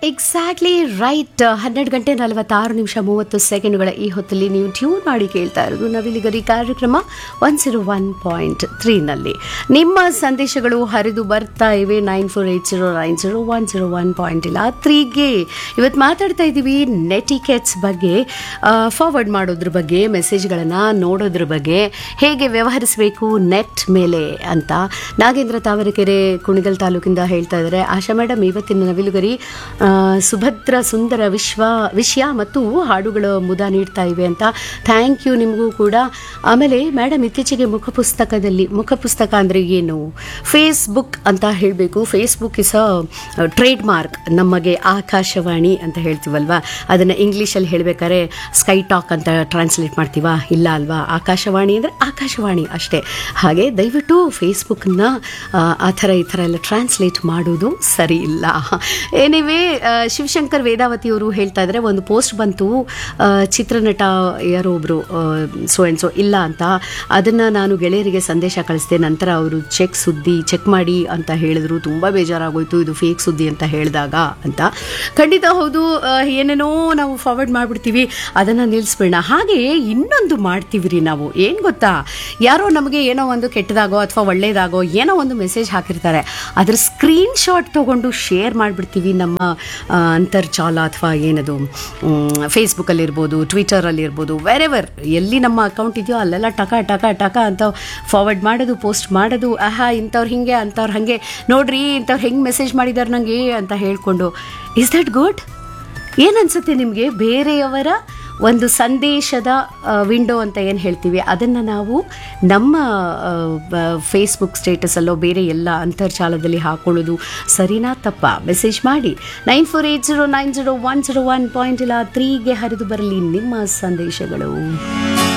exactly right ಹನ್ನೆರಡು ಗಂಟೆ ನಲವತ್ತಾರು ನಿಮಿಷ ಮೂವತ್ತು ಸೆಕೆಂಡ್ಗಳ ಈ ಹೊತ್ತಲ್ಲಿ ನೀವು ಟ್ಯೂನ್ ಮಾಡಿ ಕೇಳ್ತಾ ಇರೋದು ನವಿಲಿಗರಿ ಕಾರ್ಯಕ್ರಮ ಒನ್ ಜೀರೋ ಒನ್ ಪಾಯಿಂಟ್ ತ್ರೀನಲ್ಲಿ ನಿಮ್ಮ ಸಂದೇಶಗಳು ಹರಿದು ಬರ್ತಾ ಇವೆ nine four eight zero nine zero one zero one point ಇಲ್ಲ ತ್ರೀಗೆ ಇವತ್ತು ಮಾತಾಡ್ತಾ ಇದ್ದೀವಿ ನೆಟಿಕೆಟ್ಸ್ ಬಗ್ಗೆ ಫಾರ್ವರ್ಡ್ ಮಾಡೋದ್ರ ಬಗ್ಗೆ ಮೆಸೇಜ್ಗಳನ್ನು ನೋಡೋದ್ರ ಬಗ್ಗೆ ಹೇಗೆ ವ್ಯವಹರಿಸಬೇಕು ನೆಟ್ ಮೇಲೆ ಅಂತ ನಾಗೇಂದ್ರ ತಾವರೆಕೆರೆ ಕುಣಿಗಲ್ ತಾಲೂಕಿಂದ ಹೇಳ್ತಾ ಇದ್ದಾರೆ ಆಶಾ ಮೇಡಮ್ ಇವತ್ತಿನ ನವಿಲುಗರಿ ಆ, ಸುಭದ್ರ ಸುಂದರ ವಿಶ್ವ ವಿಷಯ ಮತ್ತು ಹಾಡುಗಳ ಮುದ ನೀಡ್ತಾ ಇವೆ ಅಂತ ಥ್ಯಾಂಕ್ ಯು ನಿಮಗೂ ಕೂಡ ಆಮೇಲೆ ಮೇಡಮ್ ಇತ್ತೀಚೆಗೆ ಮುಖಪುಸ್ತಕದಲ್ಲಿ ಮುಖಪುಸ್ತಕ ಅಂದರೆ ಏನು ಫೇಸ್ಬುಕ್ ಅಂತ ಹೇಳಬೇಕು Facebook is a trade mark ನಮಗೆ ಆಕಾಶವಾಣಿ ಅಂತ ಹೇಳ್ತೀವಲ್ವಾ ಅದನ್ನು ಇಂಗ್ಲೀಷಲ್ಲಿ ಹೇಳಬೇಕಾದ್ರೆ ಸ್ಕೈ ಟಾಕ್ ಅಂತ ಟ್ರಾನ್ಸ್ಲೇಟ್ ಮಾಡ್ತೀವಾ ಇಲ್ಲ ಅಲ್ವಾ ಆಕಾಶವಾಣಿ ಅಂದರೆ ಆಕಾಶವಾಣಿ ಅಷ್ಟೇ ಹಾಗೆ ದಯವಿಟ್ಟು ಫೇಸ್ಬುಕ್ನ ಆ ಥರ ಈ ಥರ ಎಲ್ಲ ಟ್ರಾನ್ಸ್ಲೇಟ್ ಮಾಡೋದು ಸರಿ ಇಲ್ಲ ಏನಿವೆ ಶಿವಶಂಕರ್ ವೇದಾವತಿ ಅವರು ಹೇಳ್ತಾ ಇದ್ದಾರೆ ಒಂದು ಪೋಸ್ಟ್ ಬಂತು ಆ, ಚಿತ್ರನಟ ಯಾರೋ ಒಬ್ಬರು ಸೊ ಆ್ಯಂಡ್ ಸೊ ಇಲ್ಲ ಅಂತ ಅದನ್ನು ನಾನು ಗೆಳೆಯರಿಗೆ ಸಂದೇಶ ಕಳಿಸಿದೆ ನಂತರ ಅವರು ಚೆಕ್ ಸುದ್ದಿ ಚೆಕ್ ಮಾಡಿ ಅಂತ ಹೇಳಿದ್ರು ತುಂಬ ಬೇಜಾರಾಗೋಯ್ತು ಇದು ಫೇಕ್ ಸುದ್ದಿ ಅಂತ ಹೇಳಿದಾಗ ಅಂತ ಖಂಡಿತ ಹೌದು ಆ, ಏನೇನೋ ನಾವು ಫಾರ್ವರ್ಡ್ ಮಾಡಿಬಿಡ್ತೀವಿ ಅದನ್ನು ನಿಲ್ಲಿಸ್ಬೇಡ ಹಾಗೆ ಇನ್ನೊಂದು ಮಾಡ್ತೀವಿ ರೀ ನಾವು ಏನು ಗೊತ್ತಾ ಯಾರೋ ನಮಗೆ ಏನೋ ಒಂದು ಕೆಟ್ಟದಾಗೋ ಅಥವಾ ಒಳ್ಳೇದಾಗೋ ಏನೋ ಒಂದು ಮೆಸೇಜ್ ಹಾಕಿರ್ತಾರೆ ಅದ್ರ ಸ್ಕ್ರೀನ್ ಶಾಟ್ ತೊಗೊಂಡು ಶೇರ್ ಮಾಡಿಬಿಡ್ತೀವಿ ನಮ್ಮ ಆ, ಅಂತರ್ಜಾಲ ಅಥವಾ ಏನದು ಫೇಸ್ಬುಕ್ಕಲ್ಲಿರ್ಬೋದು ಟ್ವಿಟರಲ್ಲಿರ್ಬೋದು ವೆರೆವರ್ ಎಲ್ಲಿ ನಮ್ಮ ಅಕೌಂಟ್ ಇದೆಯೋ ಅಲ್ಲೆಲ್ಲ ಟಕ ಟಕ ಟಕ ಅಂತ ಫಾರ್ವರ್ಡ್ ಮಾಡೋದು ಪೋಸ್ಟ್ ಮಾಡೋದು ಆಹಾ ಇಂಥವ್ರು ಹಿಂಗೆ ಅಂಥವ್ರು ಹಾಗೆ ನೋಡ್ರಿ ಇಂಥವ್ರು ಹೆಂಗೆ ಮೆಸೇಜ್ ಮಾಡಿದ್ದಾರೆ ನನಗೆ ಅಂತ ಹೇಳ್ಕೊಂಡು ಇಸ್ ದಟ್ ಗುಡ್ ಏನನ್ಸುತ್ತೆ ನಿಮಗೆ ಬೇರೆಯವರ ಒಂದು ಸಂದೇಶದ ವಿಂಡೋ ಅಂತ ಏನು ಹೇಳ್ತೀವಿ ಅದನ್ನು ನಾವು ನಮ್ಮ ಫೇಸ್ಬುಕ್ ಸ್ಟೇಟಸಲ್ಲೋ ಬೇರೆ ಎಲ್ಲ ಅಂತರ್ಜಾಲದಲ್ಲಿ ಹಾಕೊಳ್ಳೋದು ಸರಿನಾ ತಪ್ಪ ಮೆಸೇಜ್ ಮಾಡಿ nine four eight zero nine zero one zero one point ಇಲ್ಲ ತ್ರೀಗೆ ಹರಿದು ಬರಲಿ ನಿಮ್ಮ ಸಂದೇಶಗಳು